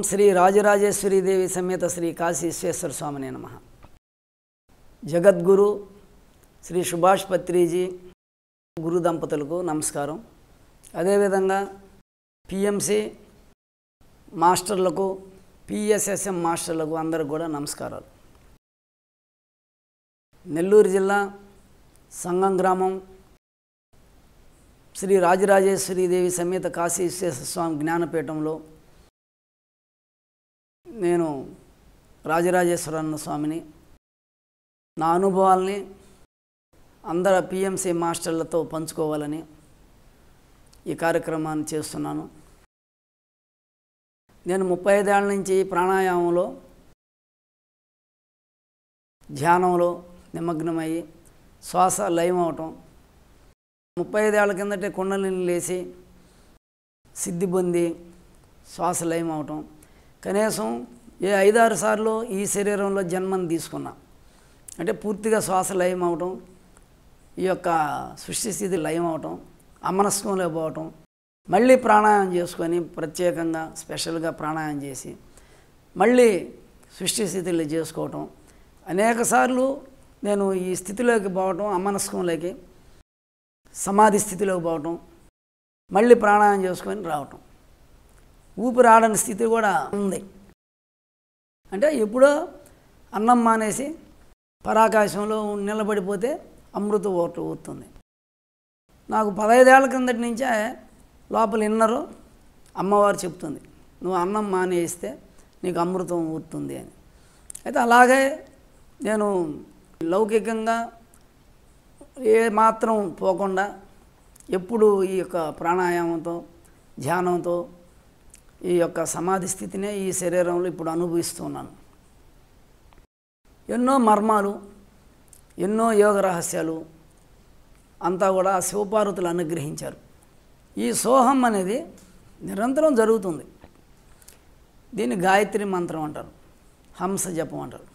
శ్రీ రాజరాజేశ్వరి దేవి సమేత శ్రీ కాశీ విశ్వేశ్వర స్వామినే నమ జగద్గురు శ్రీ సుభాష్ పత్రిజీ గురు దంపతులకు నమస్కారం అదేవిధంగా పిఎంసి మాస్టర్లకు పిఎస్ఎస్ఎం మాస్టర్లకు అందరికి కూడా నమస్కారాలు నెల్లూరు జిల్లా సంగం గ్రామం శ్రీ రాజరాజేశ్వరి దేవి సమేత కాశీ విశ్వేశ్వర స్వామి జ్ఞానపీఠంలో నేను రాజరాజేశ్వరన్న స్వామిని నా అనుభవాల్ని అందరు పిఎంసి మాస్టర్లతో పంచుకోవాలని ఈ కార్యక్రమాన్ని చేస్తున్నాను నేను ముప్పై ఐదేళ్ల నుంచి ప్రాణాయామంలో ధ్యానంలో నిమగ్నమయ్యి శ్వాస లయం అవటం ముప్పై ఐదేళ్ల కిందటే కుండలిని లేచి సిద్ధి పొంది శ్వాస లయం అవటం కనీసం ఏ ఐదారు సార్లు ఈ శరీరంలో జన్మని తీసుకున్నా అంటే పూర్తిగా శ్వాస లయం అవటం ఈ యొక్క సృష్టి స్థితి లయం అవటం అమనస్కంలో పోవటం మళ్ళీ ప్రాణాయామం చేసుకొని ప్రత్యేకంగా స్పెషల్గా ప్రాణాయామం చేసి మళ్ళీ సృష్టి స్థితిలో చేసుకోవటం అనేక సార్లు నేను ఈ స్థితిలోకి పోవటం అమనస్కంలోకి సమాధి స్థితిలోకి పోవటం మళ్ళీ ప్రాణాయామం చేసుకొని రావటం ఊపిరి ఆడని స్థితి కూడా ఉంది అంటే ఎప్పుడో అన్నం మానేసి పరాకాశంలో నిలబడిపోతే అమృత ఓటు ఊరుతుంది నాకు పదహైదేళ్ల కిందటి నుంచే లోపల ఇన్నరు అమ్మవారు చెప్తుంది నువ్వు అన్నం మానేస్తే నీకు అమృతం ఊరుతుంది అని అయితే అలాగే నేను లౌకికంగా ఏ మాత్రం పోకుండా ఎప్పుడు ఈ యొక్క ప్రాణాయామంతో ధ్యానంతో ఈ యొక్క సమాధి స్థితినే ఈ శరీరంలో ఇప్పుడు అనుభవిస్తున్నాను ఎన్నో మర్మాలు ఎన్నో యోగ రహస్యాలు అంతా కూడా శివపార్వతులు అనుగ్రహించారు ఈ సోహం అనేది నిరంతరం జరుగుతుంది దీన్ని గాయత్రి మంత్రం అంటారు హంస జపం అంటారు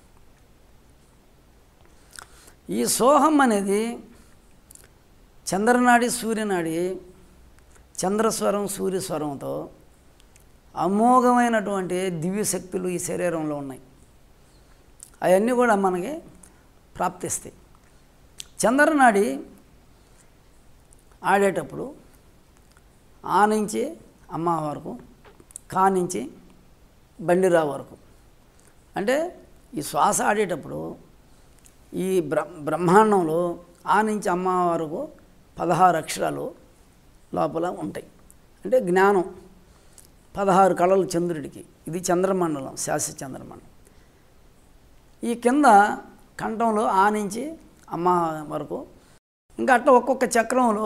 ఈ సోహం అనేది చంద్రనాడి సూర్యనాడి చంద్రస్వరం సూర్యస్వరంతో అమోఘమైనటువంటి దివ్యశక్తులు ఈ శరీరంలో ఉన్నాయి అవన్నీ కూడా మనకి ప్రాప్తిస్తాయి చంద్రనాడి ఆడేటప్పుడు ఆ నుంచి అమ్మ వరకు కా నుంచి బండిరా వరకు అంటే ఈ శ్వాస ఆడేటప్పుడు ఈ బ్ర బ్రహ్మాండంలో ఆ నుంచి అమ్మ వరకు పదహారు అక్షరాలు లోపల ఉంటాయి అంటే జ్ఞానం పదహారు కళలు చంద్రుడికి ఇది చంద్రమండలం శాస్త్ర చంద్రమండలం ఈ కింద కంఠంలో ఆ నుంచి అమ్మ వరకు ఇంకా అట్లా ఒక్కొక్క చక్రంలో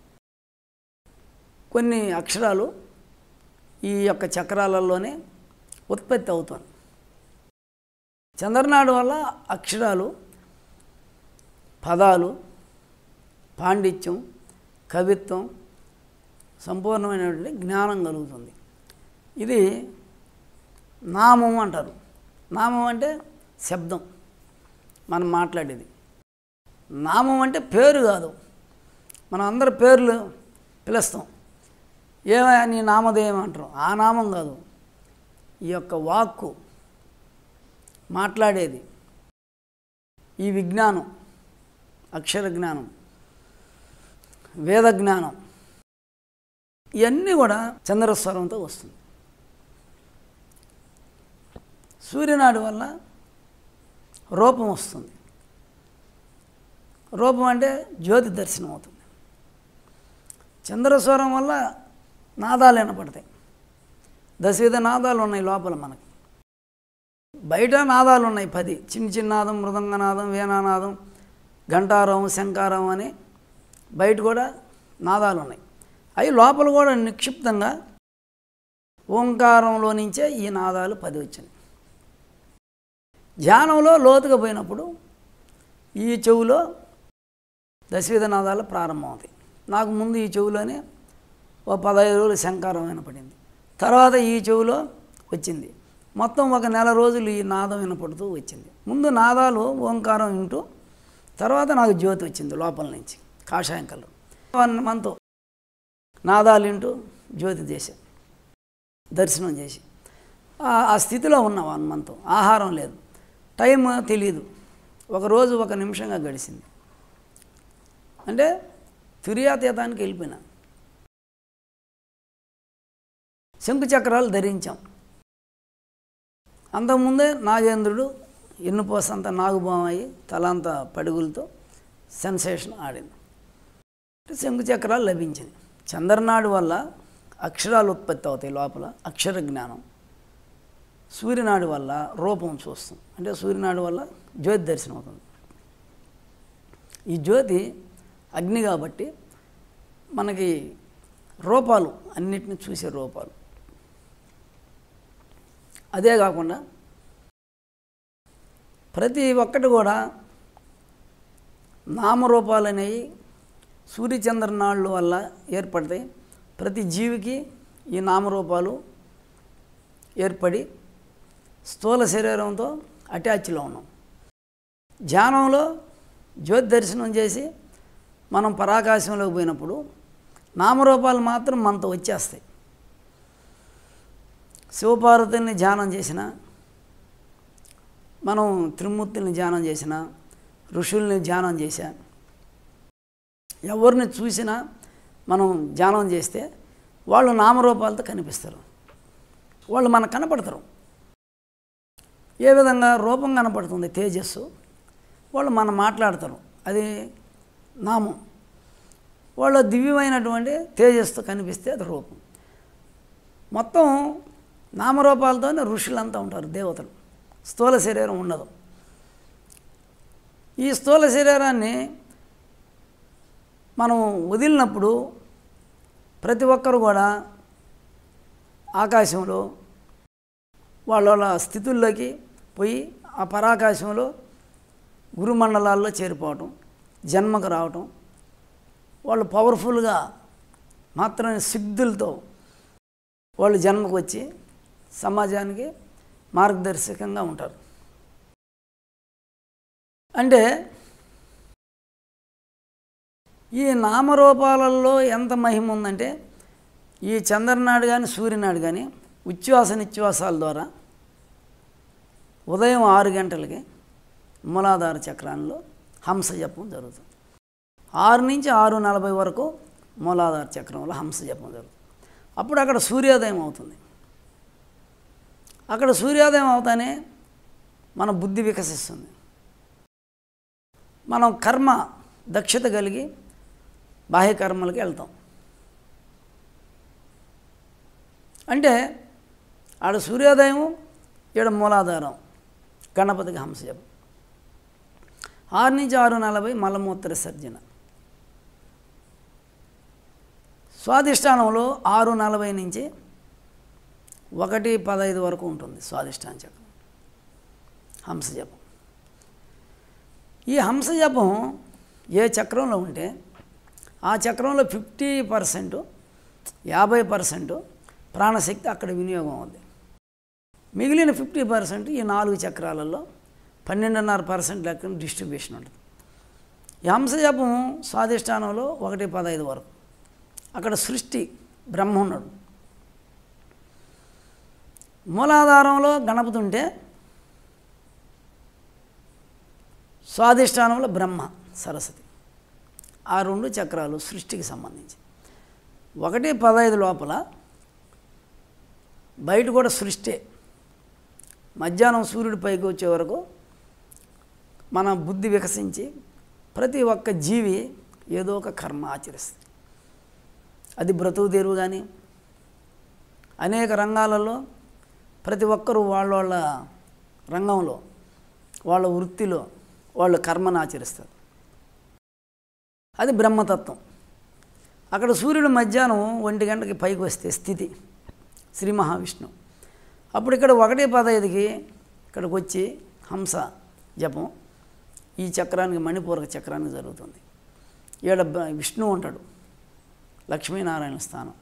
కొన్ని అక్షరాలు ఈ యొక్క చక్రాలలోనే ఉత్పత్తి అవుతుంది చంద్రనాడు వల్ల అక్షరాలు పదాలు పాండిత్యం కవిత్వం సంపూర్ణమైనటువంటి జ్ఞానం కలుగుతుంది ఇది నామం అంటారు నామం అంటే శబ్దం మనం మాట్లాడేది నామం అంటే పేరు కాదు మనం అందరు పేర్లు పిలుస్తాం ఏమయ్యా నీ నామధేయం అంటారు ఆ నామం కాదు ఈ యొక్క వాక్కు మాట్లాడేది ఈ విజ్ఞానం అక్షర జ్ఞానం వేద జ్ఞానం ఇవన్నీ కూడా చంద్రస్వరంతో వస్తుంది సూర్యనాడు వల్ల రూపం వస్తుంది రూపం అంటే జ్యోతి దర్శనం అవుతుంది చంద్రస్వరం వల్ల నాదాలు వినపడతాయి దశవిధ నాదాలు ఉన్నాయి లోపల మనకి బయట నాదాలు ఉన్నాయి పది చిన్న చిన్న నాదం మృదంగనాదం వీణానాదం ఘంటారం శంకారం అని బయట కూడా నాదాలు ఉన్నాయి అవి లోపల కూడా నిక్షిప్తంగా ఓంకారంలో నుంచే ఈ నాదాలు పది వచ్చినాయి ధ్యానంలో లోతుగా పోయినప్పుడు ఈ చెవులో దశవిధ నాదాలు ప్రారంభమవుతాయి నాకు ముందు ఈ చెవులోనే ఓ పదహైదు రోజులు శంకారం వినపడింది తర్వాత ఈ చెవులో వచ్చింది మొత్తం ఒక నెల రోజులు ఈ నాదం వినపడుతూ వచ్చింది ముందు నాదాలు ఓంకారం వింటూ తర్వాత నాకు జ్యోతి వచ్చింది లోపల నుంచి కాషాయం కలర్ వన్ మంత్ నాదాలు వింటూ జ్యోతి చేశాను దర్శనం చేసి ఆ- ఆ స్థితిలో ఉన్నాం వన్ మంత్ ఆహారం లేదు టైం తెలియదు ఒక రోజు ఒక నిమిషంగా గడిచింది అంటే తుర్యాతీతానికి వెళ్ళిపోయినా శంకు చక్రాలు ధరించాం అంతకుముందే నాగేంద్రుడు ఎన్నుపోసంత నాగుభామయ్యి తలంత పడుగులతో సెన్సేషన్ ఆడింది అంటే శంకు చక్రాలు లభించింది చంద్రనాడు వల్ల అక్షరాలు ఉత్పత్తి అవుతాయి లోపల అక్షర జ్ఞానం సూర్యనాడు వల్ల రూపం చూస్తాం అంటే సూర్యనాడు వల్ల జ్యోతి దర్శనం అవుతుంది ఈ జ్యోతి అగ్ని కాబట్టి మనకి రూపాలు అన్నిటిని చూసే రూపాలు అదే కాకుండా ప్రతి ఒక్కటి కూడా నామరూపాలు అనేవి సూర్యచంద్రనాళ్ళు వల్ల ఏర్పడతాయి ప్రతి జీవికి ఈ నామరూపాలు ఏర్పడి స్థూల శరీరంతో అటాచ్లో ఉన్నాం ధ్యానంలో జ్యోతి దర్శనం చేసి మనం పరాకాశంలోకి పోయినప్పుడు నామరూపాలు మాత్రం మనతో వచ్చేస్తాయి శివపార్వతుల్ని ధ్యానం చేసిన మనం త్రిమూర్తుల్ని ధ్యానం చేసిన ఋషుల్ని ధ్యానం చేశా ఎవరిని చూసినా మనం ధ్యానం చేస్తే వాళ్ళు నామరూపాలతో కనిపిస్తారు వాళ్ళు మనకు కనపడతారు ఏ విధంగా రూపం కనపడుతుంది తేజస్సు వాళ్ళు మనం మాట్లాడతారు అది నామం వాళ్ళ దివ్యమైనటువంటి తేజస్సుతో కనిపిస్తే అది రూపం మొత్తం నామరూపాలతోనే ఋషులంతా ఉంటారు దేవతలు స్థూల శరీరం ఉండదు ఈ స్థూల శరీరాన్ని మనం వదిలినప్పుడు ప్రతి ఒక్కరు కూడా ఆకాశంలో వాళ్ళ వాళ్ళ స్థితుల్లోకి పోయి ఆ పరాకాశంలో గురుమండలాల్లో చేరిపోవటం జన్మకు రావటం వాళ్ళు పవర్ఫుల్గా మాత్రమే సిద్ధులతో వాళ్ళు జన్మకు వచ్చి సమాజానికి మార్గదర్శకంగా ఉంటారు అంటే ఈ నామరూపాలలో ఎంత మహిమ ఉందంటే ఈ చంద్రనాడు కానీ సూర్యనాడు కానీ ఉచ్ఛ్వాస నిశ్వాసాల ద్వారా ఉదయం ఆరు గంటలకి మూలాధార చక్రాల్లో హంస జపం జరుగుతుంది ఆరు నుంచి ఆరు నలభై వరకు మూలాధార చక్రంలో హంస జపం జరుగుతుంది అప్పుడు అక్కడ సూర్యోదయం అవుతుంది అక్కడ సూర్యోదయం అవుతానే మన బుద్ధి వికసిస్తుంది మనం కర్మ దక్షత కలిగి బాహ్య కర్మలకి వెళ్తాం అంటే ఆడ సూర్యోదయం ఈడ మూలాధారం గణపతికి హంస జపం ఆరు నుంచి ఆరు నలభై మలమూత్ర విసర్జన స్వాదిష్టానంలో ఆరు నలభై నుంచి ఒకటి పదహైదు వరకు ఉంటుంది స్వాదిష్టాన చక్రం హంస జపం ఈ హంస జపం ఏ చక్రంలో ఉంటే ఆ చక్రంలో ఫిఫ్టీ పర్సెంట్ యాభై పర్సెంట్ ప్రాణశక్తి అక్కడ వినియోగం అవుద్ది మిగిలిన ఫిఫ్టీ పర్సెంట్ ఈ నాలుగు చక్రాలలో పన్నెండున్నర పర్సెంట్ లెక్క డిస్ట్రిబ్యూషన్ ఉంటుంది ఈ హంస జపం స్వాధిష్టానంలో ఒకటి పదహైదు వరకు అక్కడ సృష్టి బ్రహ్మ ఉన్నాడు మూలాధారంలో గణపతి ఉంటే స్వాధిష్టానంలో బ్రహ్మ సరస్వతి ఆ రెండు చక్రాలు సృష్టికి సంబంధించి ఒకటి పదహైదు లోపల బయట కూడా సృష్టి మధ్యాహ్నం సూర్యుడి పైకి వచ్చే వరకు మన బుద్ధి వికసించి ప్రతి ఒక్క జీవి ఏదో ఒక కర్మ ఆచరిస్తుంది అది బ్రతుకు తెరువు కానీ అనేక రంగాలలో ప్రతి ఒక్కరూ వాళ్ళ వాళ్ళ రంగంలో వాళ్ళ వృత్తిలో వాళ్ళు కర్మను ఆచరిస్తారు అది బ్రహ్మతత్వం అక్కడ సూర్యుడు మధ్యాహ్నం ఒంటి గంటకి పైకి వస్తే స్థితి శ్రీ మహావిష్ణు అప్పుడు ఇక్కడ ఒకటి పదహైదుకి ఇక్కడికి వచ్చి హంస జపం ఈ చక్రానికి మణిపూరక చక్రానికి జరుగుతుంది ఈడ బ- విష్ణువు ఉంటాడు లక్ష్మీనారాయణ స్థానం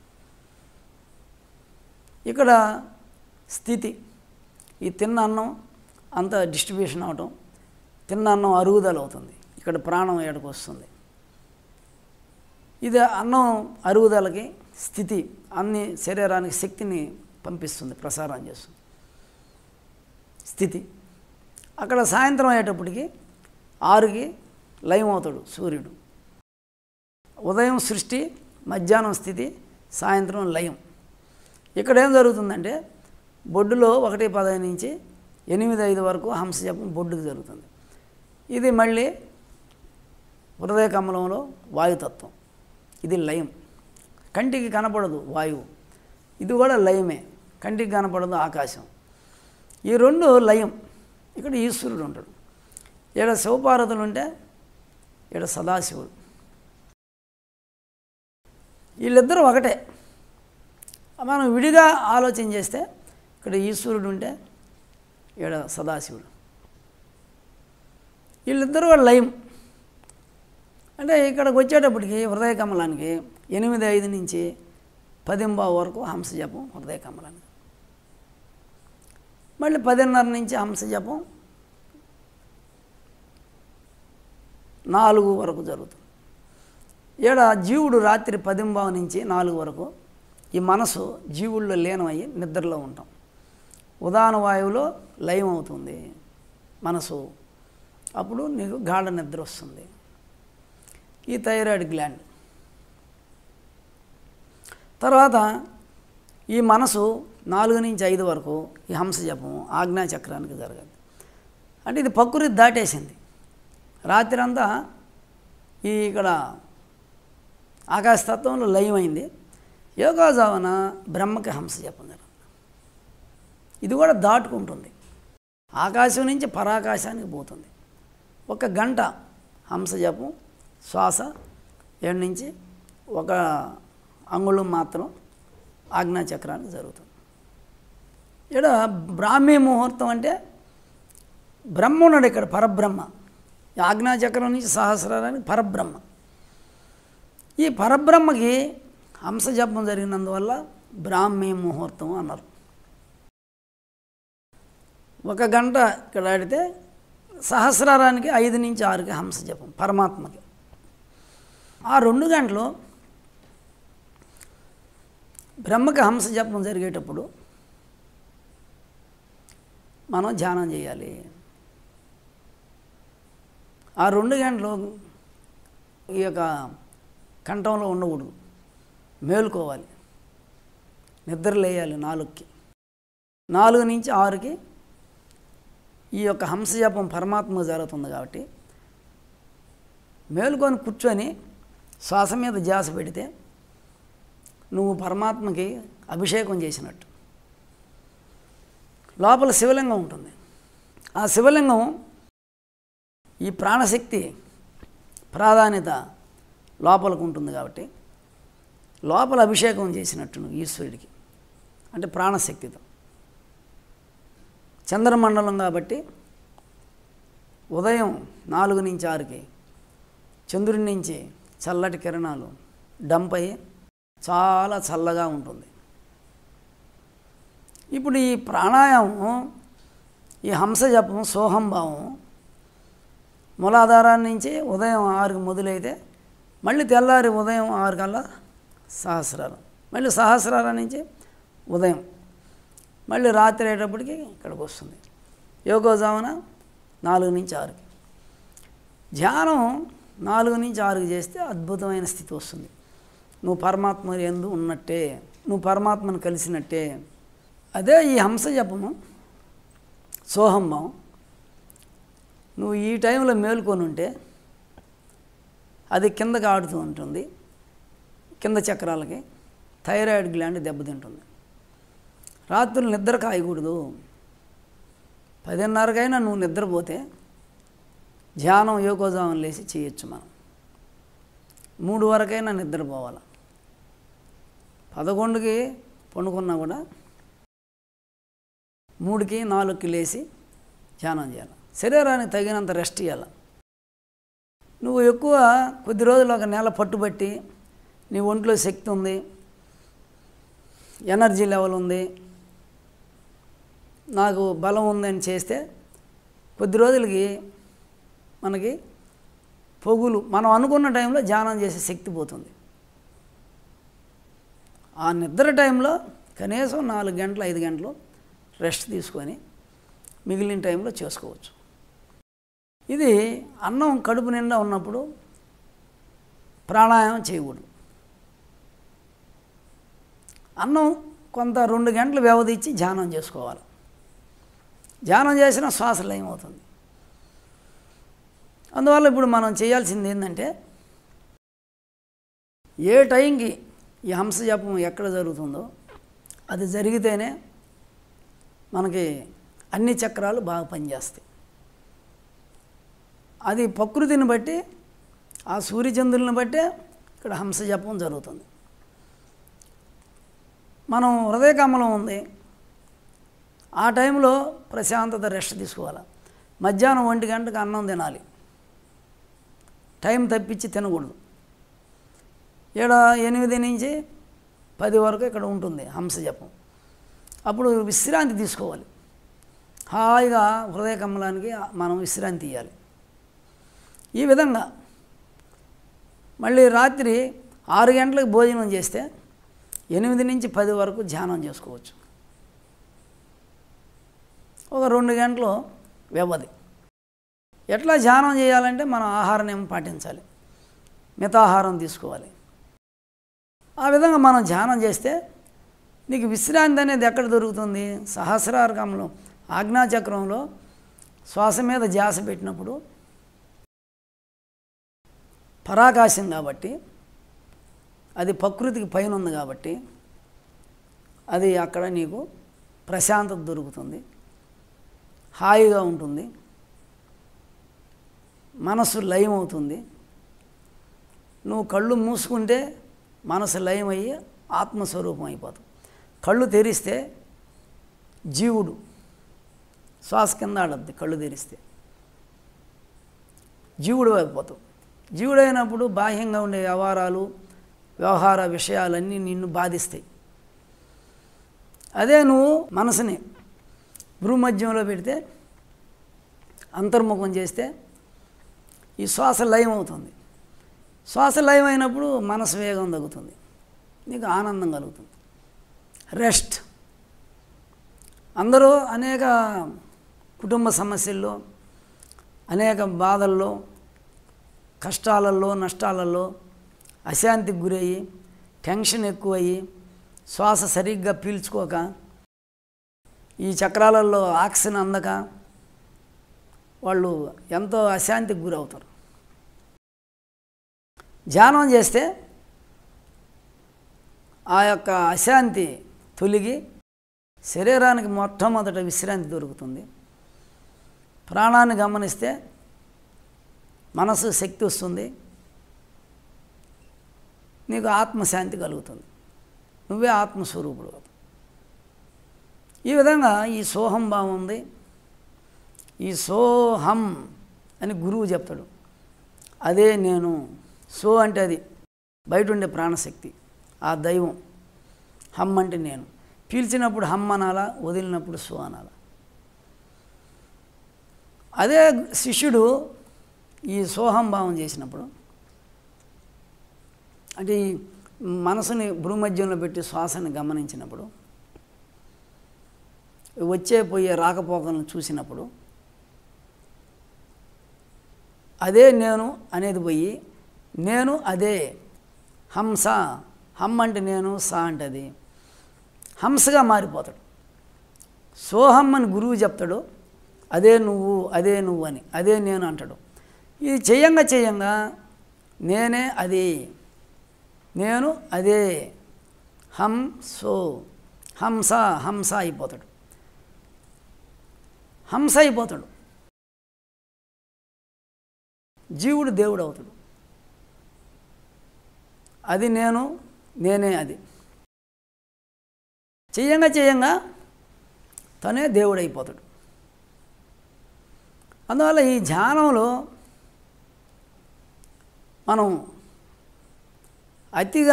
ఇక్కడ స్థితి ఈ తిన్న అన్నం అంత డిస్ట్రిబ్యూషన్ అవటం తిన్న అన్నం అరుగుదల అవుతుంది ఇక్కడ ప్రాణం ఏడకు వస్తుంది ఇది అన్నం అరుగుదలకి స్థితి అన్ని శరీరానికి శక్తిని పంపిస్తుంది ప్రసారం చేస్తుంది స్థితి అక్కడ సాయంత్రం అయ్యేటప్పటికి ఆరుకి లయం అవుతాడు సూర్యుడు ఉదయం సృష్టి మధ్యాహ్నం స్థితి సాయంత్రం లయం ఇక్కడ ఏం జరుగుతుందంటే బొడ్డులో ఒకటి పదహైదు నుంచి ఎనిమిది ఐదు వరకు హంస జపం బొడ్డుకు జరుగుతుంది ఇది మళ్ళీ హృదయ కమలంలో వాయుతత్వం ఇది లయం కంటికి కనపడదు వాయువు ఇది కూడా లయమే కంటికి కనపడదు ఆకాశం ఈ రెండు లయం ఇక్కడ ఈశ్వరుడు ఉంటాడు ఈడ శివపార్వతులు ఉంటే ఈడ సదాశివుడు వీళ్ళిద్దరూ ఒకటే మనం విడిగా ఆలోచన చేస్తే ఇక్కడ ఈశ్వరుడు ఉంటే ఈడ సదాశివుడు వీళ్ళిద్దరూ కూడా లయం అంటే ఇక్కడికి వచ్చేటప్పటికి హృదయ కమలానికి ఎనిమిది ఐదు నుంచి పదింబావు వరకు హంస జపం హృదయ కమలానికి మళ్ళీ పదిన్నర నుంచి హంస జపం నాలుగు వరకు జరుగుతుంది ఈడ జీవుడు రాత్రి పదింబావు నుంచి నాలుగు వరకు ఈ మనసు జీవుల్లో లీనమయ్యి నిద్రలో ఉంటాం ఉదాహరణ వాయువులో లయం అవుతుంది మనసు అప్పుడు నీకు గాఢ నిద్ర వస్తుంది ఈ థైరాయిడ్ గ్లాండ్ తర్వాత ఈ మనసు నాలుగు నుంచి ఐదు వరకు ఈ హంస జపం ఆజ్ఞా చక్రానికి జరగదు అంటే ఇది ప్రకృతి దాటేసింది రాత్రి అంతా ఈ ఇక్కడ ఆకాశతత్వంలో లయమైంది యోగాజావన బ్రహ్మకి హంస జపం జరుగుతుంది ఇది కూడా దాటుకుంటుంది ఆకాశం నుంచి పరాకాశానికి పోతుంది ఒక గంట హంస జపం శ్వాస ఏడు నుంచి ఒక అంగుళం మాత్రం ఆజ్ఞా చక్రానికి జరుగుతుంది ఇక్కడ బ్రాహ్మీ ముహూర్తం అంటే బ్రహ్మ ఉన్నాడు ఇక్కడ పరబ్రహ్మ ఈ ఆజ్ఞా చక్రం నుంచి సహస్రానికి పరబ్రహ్మ ఈ పరబ్రహ్మకి హంస జపం జరిగినందువల్ల బ్రాహ్మీ ముహూర్తం అన్నారు ఒక గంట ఇక్కడ ఆడితే సహస్రారానికి ఐదు నుంచి ఆరుకి హంస జపం పరమాత్మకి ఆ రెండు గంటలు బ్రహ్మకి హంస జపం జరిగేటప్పుడు మనం ధ్యానం చేయాలి ఆ రెండు గంటలు ఈ యొక్క కంఠంలో ఉండకూడదు మేలుకోవాలి నిద్ర లేయాలి నాలుగుకి నాలుగు నుంచి ఆరుకి ఈ యొక్క హంసజపం పరమాత్మ జరుగుతుంది కాబట్టి మేలుకొని కూర్చొని శ్వాస మీద ధ్యాస పెడితే నువ్వు పరమాత్మకి అభిషేకం చేసినట్టు లోపల శివలింగం ఉంటుంది ఆ శివలింగం ఈ ప్రాణశక్తి ప్రాధాన్యత లోపలికి ఉంటుంది కాబట్టి లోపల అభిషేకం చేసినట్టు నువ్వు ఈశ్వరుడికి అంటే ప్రాణశక్తితో చంద్రమండలం కాబట్టి ఉదయం నాలుగు నుంచి ఆరుకి చంద్రుడి నుంచి చల్లటి కిరణాలు డంప్ అయ్యి చాలా చల్లగా ఉంటుంది ఇప్పుడు ఈ ప్రాణాయామం ఈ హంస జపం సోహం భావం మూలాధారాన్ని నుంచి ఉదయం ఆరుకి మొదలైతే మళ్ళీ తెల్లారి ఉదయం ఆరు కల్లా సహస్రారం మళ్ళీ సహస్రారం నుంచి ఉదయం మళ్ళీ రాత్రి అయ్యేటప్పటికి ఇక్కడికి వస్తుంది యోగోజామున నాలుగు నుంచి ఆరుకి ధ్యానం నాలుగు నుంచి ఆరుకి చేస్తే అద్భుతమైన స్థితి వస్తుంది నువ్వు పరమాత్మ ఎందు ఉన్నట్టే నువ్వు పరమాత్మను కలిసినట్టే అదే ఈ హంస జపము సోహంభం నువ్వు ఈ టైంలో మేలుకొని ఉంటే అది కిందకి ఆడుతూ ఉంటుంది కింద చక్రాలకి థైరాయిడ్ గ్లాండ్ దెబ్బతింటుంది రాత్రులు నిద్ర కాయకూడదు పదిన్నరకైనా నువ్వు నిద్రపోతే ధ్యానం యోగోజామం లేచి చేయొచ్చు మనం మూడు వరకైనా నిద్రపోవాలి పదకొండుకి పండుకున్నా కూడా మూడుకి నాలుగుకి లేచి ధ్యానం చేయాలి శరీరానికి తగినంత రెస్ట్ ఇవ్వాలి నువ్వు ఎక్కువ కొద్ది రోజులు ఒక నెల పట్టుబట్టి నీ ఒంట్లో శక్తి ఉంది ఎనర్జీ లెవెల్ ఉంది నాకు బలం ఉందని చేస్తే కొద్ది రోజులకి మనకి పొగులు మనం అనుకున్న టైంలో ధ్యానం చేసే శక్తి పోతుంది ఆ నిద్ర టైంలో కనీసం నాలుగు గంటలు ఐదు గంటలు రెస్ట్ తీసుకొని మిగిలిన టైంలో చేసుకోవచ్చు ఇది అన్నం కడుపు నిండా ఉన్నప్పుడు ప్రాణాయామం చేయకూడదు అన్నం కొంత రెండు గంటలు వ్యవధి ఇచ్చి ధ్యానం చేసుకోవాలి ధ్యానం చేసిన శ్వాస లయం అవుతుంది అందువల్ల ఇప్పుడు మనం చేయాల్సింది ఏంటంటే ఏ టైంకి ఈ హంస జపం ఎక్కడ జరుగుతుందో అది జరిగితేనే మనకి అన్ని చక్రాలు బాగా పనిచేస్తాయి అది ప్రకృతిని బట్టి ఆ సూర్యచంద్రులను బట్టే ఇక్కడ హంస జపం జరుగుతుంది మనం హృదయ కమలం ఉంది ఆ టైంలో ప్రశాంతత రెస్ట్ తీసుకోవాలి మధ్యాహ్నం ఒంటి గంటకు అన్నం తినాలి టైం తప్పించి తినకూడదు ఏడ ఎనిమిది నుంచి పది వరకు ఇక్కడ ఉంటుంది హంస జపం అప్పుడు విశ్రాంతి తీసుకోవాలి హాయిగా హృదయ కమలానికి మనం విశ్రాంతి ఇవ్వాలి ఈ విధంగా మళ్ళీ రాత్రి ఆరు గంటలకు భోజనం చేస్తే ఎనిమిది నుంచి పది వరకు ధ్యానం చేసుకోవచ్చు ఒక రెండు గంటలు వ్యవధి ఎట్లా ధ్యానం చేయాలంటే మనం ఆహార నియమం పాటించాలి మితాహారం తీసుకోవాలి ఆ విధంగా మనం ధ్యానం చేస్తే నీకు విశ్రాంతి అనేది ఎక్కడ దొరుకుతుంది సహస్రార్గంలో ఆజ్ఞాచక్రంలో శ్వాస మీద ధ్యాస పెట్టినప్పుడు పరాకాశం కాబట్టి అది ప్రకృతికి పైన ఉంది కాబట్టి అది అక్కడ నీకు ప్రశాంతత దొరుకుతుంది హాయిగా ఉంటుంది మనసు లయం అవుతుంది నువ్వు కళ్ళు మూసుకుంటే మనసు లయం అయ్యి ఆత్మస్వరూపం అయిపోతుంది కళ్ళు తెరిస్తే జీవుడు శ్వాస కింద ఆడద్ది కళ్ళు తెరిస్తే జీవుడు అయిపోతావు జీవుడైనప్పుడు బాహ్యంగా ఉండే వ్యవహారాలు వ్యవహార విషయాలన్నీ నిన్ను బాధిస్తాయి అదే నువ్వు మనసుని భూమధ్యంలో పెడితే అంతర్ముఖం చేస్తే ఈ శ్వాస లయం అవుతుంది శ్వాస లయం అయినప్పుడు మనసు వేగం తగ్గుతుంది నీకు ఆనందం కలుగుతుంది రెస్ట్ అందరూ అనేక కుటుంబ సమస్యల్లో అనేక బాధల్లో కష్టాలలో నష్టాలలో అశాంతికి గురయ్యి టెన్షన్ ఎక్కువయ్యి శ్వాస సరిగ్గా పీల్చుకోక ఈ చక్రాలలో ఆక్సిజన్ అందక వాళ్ళు ఎంతో అశాంతికి గురవుతారు ధ్యానం చేస్తే ఆ యొక్క అశాంతి తొలగి శరీరానికి మొట్టమొదట విశ్రాంతి దొరుకుతుంది ప్రాణాన్ని గమనిస్తే మనసు శక్తి వస్తుంది నీకు ఆత్మశాంతి కలుగుతుంది నువ్వే ఆత్మస్వరూపుడు ఈ విధంగా ఈ సోహం భావం ఉంది ఈ సోహం అని గురువు చెప్తాడు అదే నేను సో అంటే అది బయట ఉండే ప్రాణశక్తి ఆ దైవం హమ్ అంటే నేను పీల్చినప్పుడు హమ్ అనాలా వదిలినప్పుడు సో అనాలా అదే శిష్యుడు ఈ సోహం భావం చేసినప్పుడు అంటే ఈ మనసుని భూమధ్యంలో పెట్టి శ్వాసని గమనించినప్పుడు వచ్చే పోయే రాకపోకలను చూసినప్పుడు అదే నేను అనేది పోయి నేను అదే హంస హమ్ అంటే నేను సా అంటే అది హంసగా మారిపోతాడు సోహం అని గురువు చెప్తాడు అదే నువ్వు అదే నువ్వు అని అదే నేను అంటాడు ఇది చేయంగా చేయంగా నేనే అది నేను అదే హం సో హంస హంస అయిపోతాడు హంస అయిపోతాడు జీవుడు దేవుడు అవుతాడు అది నేను నేనే అది చెయ్యంగా చెయ్యంగా తనే దేవుడు అయిపోతాడు అందువల్ల ఈ ధ్యానంలో మనం అతిగా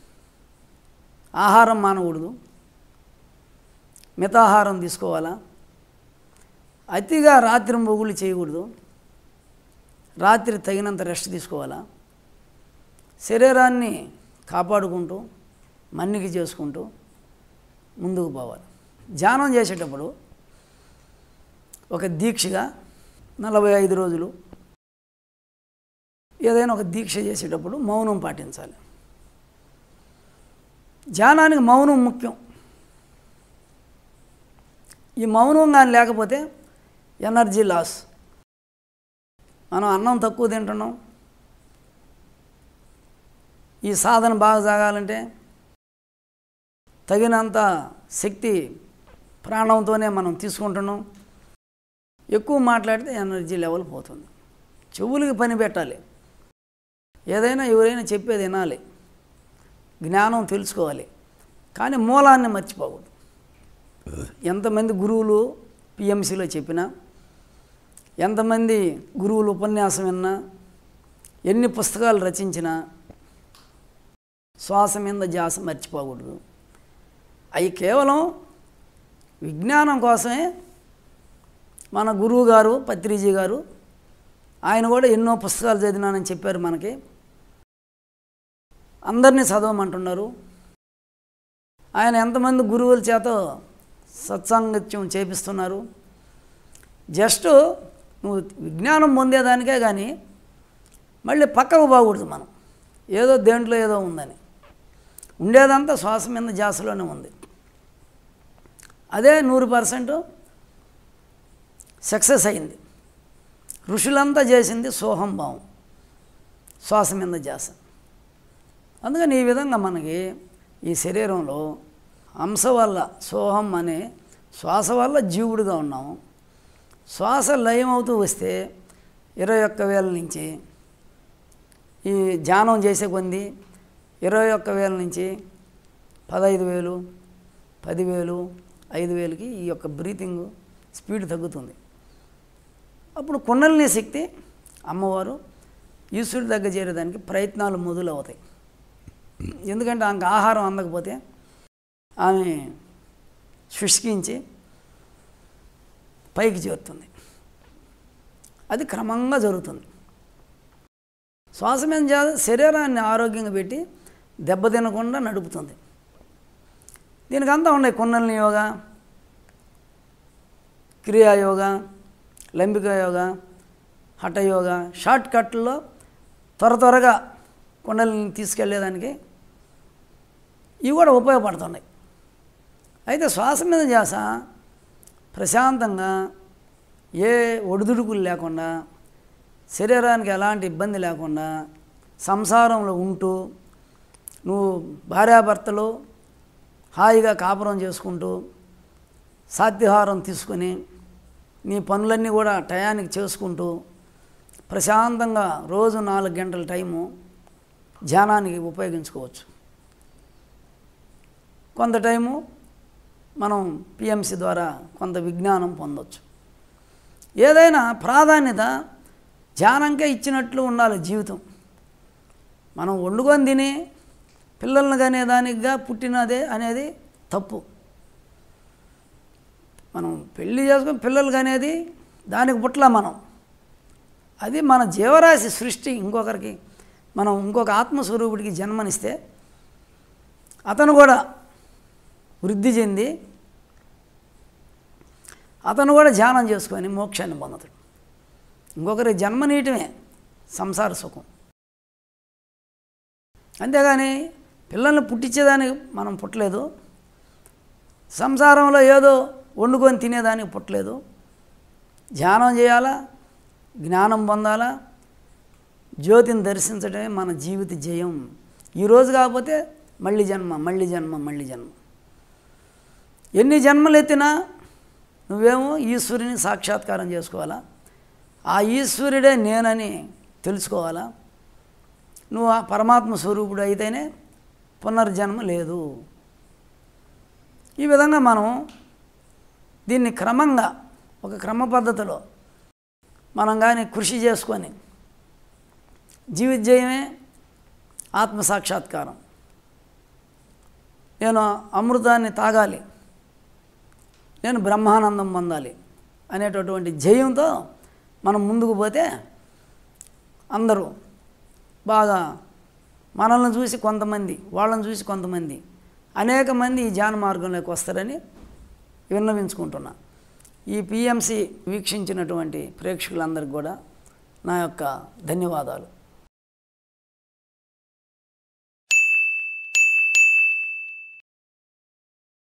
ఆహారం మానకూడదు మితాహారం తీసుకోవాలా అతిగా రాత్రి మొగులు చేయకూడదు రాత్రి తగినంత రెస్ట్ తీసుకోవాలా శరీరాన్ని కాపాడుకుంటూ మన్నిక చేసుకుంటూ ముందుకు పోవాలి ధ్యానం చేసేటప్పుడు ఒక దీక్షగా నలభై ఐదు రోజులు ఏదైనా ఒక దీక్ష చేసేటప్పుడు మౌనం పాటించాలి ధ్యానానికి మౌనం ముఖ్యం ఈ మౌనం కానీ లేకపోతే ఎనర్జీ లాస్ మనం అన్నం తక్కువ తింటున్నాం ఈ సాధన బాగా సాగాలంటే తగినంత శక్తి ప్రాణంతోనే మనం తీసుకుంటున్నాం ఎక్కువ మాట్లాడితే ఎనర్జీ లెవెల్ పోతుంది చెవులకి పని పెట్టాలి ఏదైనా ఎవరైనా చెప్పేది వినాలి జ్ఞానం తెలుసుకోవాలి కానీ మూలాన్ని మర్చిపోకూడదు ఎంతమంది గురువులు పిఎంసిలో చెప్పినా ఎంతమంది గురువులు ఉపన్యాసం విన్నా ఎన్ని పుస్తకాలు రచించినా శ్వాస మీద జాస మర్చిపోకూడదు అవి కేవలం విజ్ఞానం కోసమే మన గురువు గారు పత్రిజీ గారు ఆయన కూడా ఎన్నో పుస్తకాలు చదివినానని చెప్పారు మనకి అందరినీ చదవమంటున్నారు ఆయన ఎంతమంది గురువుల చేత సత్సాంగత్యం చేపిస్తున్నారు జస్ట్ నువ్వు విజ్ఞానం పొందేదానికే కానీ మళ్ళీ పక్కకు పోకూడదు మనం ఏదో దేంట్లో ఏదో ఉందని ఉండేదంతా శ్వాస మీద జాసలోనే ఉంది అదే నూరు పర్సెంట్ సక్సెస్ అయింది ఋషులంతా చేసింది సోహం భావం శ్వాస మీద జాస అందుకని ఈ విధంగా మనకి ఈ శరీరంలో అంశ వల్ల సోహం అనే శ్వాస వల్ల జీవుడుగా ఉన్నాము శ్వాస లయం అవుతూ వస్తే ఇరవై ఒక్క వేల నుంచి ఈ ధ్యానం చేసే కొంది ఇరవై ఒక్క వేల నుంచి పదహైదు వేలు పదివేలు ఐదు వేలకి ఈ యొక్క బ్రీతింగ్ స్పీడ్ తగ్గుతుంది అప్పుడు కుండలిని శక్తి అమ్మవారు ఈశ్వరుడి దగ్గర చేరేదానికి ప్రయత్నాలు మొదలవుతాయి ఎందుకంటే ఆమెకు ఆహారం అందకపోతే ఆమె శుష్కించి పైకి చేరుతుంది అది క్రమంగా జరుగుతుంది శ్వాస మీద జా- శరీరాన్ని ఆరోగ్యంగా పెట్టి దెబ్బతినకుండా నడుపుతుంది దీనికి అంతా ఉన్నాయి కుండలిని యోగా క్రియా యోగా లంబిక యోగా హఠ యోగా షార్ట్ కట్లో త్వర త్వరగా కుండలిని తీసుకెళ్లేదానికి ఇవి కూడా ఉపయోగపడుతున్నాయి అయితే శ్వాస మీద చేస ప్రశాంతంగా ఏ ఒడిదుడుకులు లేకుండా శరీరానికి ఎలాంటి ఇబ్బంది లేకుండా సంసారంలో ఉంటూ నువ్వు భార్యాభర్తలు హాయిగా కాపురం చేసుకుంటూ సాత్విహారం తీసుకొని నీ పనులన్నీ కూడా టయానికి చేసుకుంటూ ప్రశాంతంగా రోజు నాలుగు గంటల టైము ధ్యానానికి ఉపయోగించుకోవచ్చు కొంత టైము మనం పిఎంసి ద్వారా కొంత విజ్ఞానం పొందొచ్చు ఏదైనా ప్రాధాన్యత ధ్యానంకే ఇచ్చినట్లు ఉండాలి జీవితం మనం వండుకొని తిని పిల్లల్ని కనేదానికిగా పుట్టినదే అనేది తప్పు మనం పెళ్లి చేసుకొని పిల్లలు కనేది దానికి పుట్ల మనం అది మన జీవరాశి సృష్టి ఇంకొకరికి మనం ఇంకొక ఆత్మస్వరూపుడికి జన్మనిస్తే అతను కూడా వృద్ధి చెంది అతను కూడా ధ్యానం చేసుకొని మోక్షాన్ని పొందుతాడు ఇంకొకరి జన్మనీయటమే సంసార సుఖం అంతేగాని పిల్లల్ని పుట్టించేదానికి మనం పుట్టలేదు సంసారంలో ఏదో వండుకొని తినేదానికి పుట్టలేదు ధ్యానం చేయాలా జ్ఞానం పొందాలా జ్యోతిని దర్శించడమే మన జీవిత జయం ఈరోజు కాకపోతే మళ్ళీ జన్మ మళ్ళీ జన్మ మళ్ళీ జన్మ ఎన్ని జన్మలు ఎత్తినా నువ్వేమో ఈశ్వరుని సాక్షాత్కారం చేసుకోవాలా ఆ ఈశ్వరుడే నేనని తెలుసుకోవాలా నువ్వు ఆ పరమాత్మ స్వరూపుడు అయితేనే పునర్జన్మ లేదు ఈ విధంగా మనం దీన్ని క్రమంగా ఒక క్రమ పద్ధతిలో మనం కానీ కృషి చేసుకొని జీవితజయమే ఆత్మసాక్షాత్కారం నేను అమృతాన్ని తాగాలి నేను బ్రహ్మానందం పొందాలి అనేటటువంటి జయంతో మనం ముందుకు పోతే అందరూ బాగా మనల్ని చూసి కొంతమంది వాళ్ళని చూసి కొంతమంది అనేక మంది ఈ ధ్యాన మార్గంలోకి వస్తారని విన్నవించుకుంటున్నా ఈ పిఎంసి వీక్షించినటువంటి ప్రేక్షకులందరికీ కూడా నా యొక్క ధన్యవాదాలు